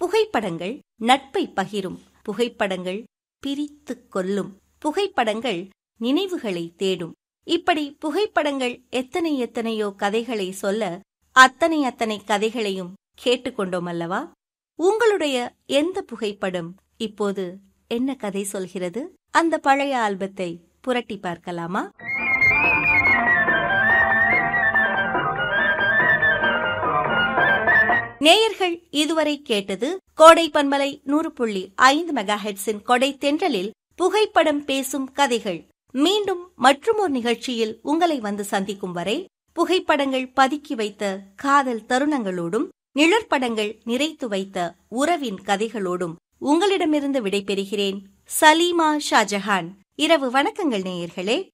புகைப்படங்கள் நட்பை பகிரும் புகைப்படங்கள் பிரித்துக் கொல்லும் புகைப்படங்கள் நினைவுகளை தேடும் இப்படி புகைப்படங்கள் எத்தனை எத்தனையோ கதைகளை சொல்ல அத்தனை அத்தனை கதைகளையும் கேட்டுக்கொண்டோம் அல்லவா உங்களுடைய எந்த புகைப்படம் இப்போது என்ன கதை சொல்கிறது அந்த பழைய ஆல்பத்தை புரட்டி பார்க்கலாமா நேயர்கள் இதுவரை கேட்டது கோடை பண்பலை நூறு புள்ளி ஐந்து மெகா ஹெட்ஸின் கொடை தென்றலில் புகைப்படம் பேசும் கதைகள் மீண்டும் மற்றுமோர் நிகழ்ச்சியில் உங்களை வந்து சந்திக்கும் வரை புகைப்படங்கள் பதுக்கி வைத்த காதல் தருணங்களோடும் நிழற்படங்கள் நிறைத்து வைத்த உறவின் கதைகளோடும் உங்களிடமிருந்து விடைபெறுகிறேன் சலீமா ஷாஜஹான் இரவு வணக்கங்கள் நேயர்களே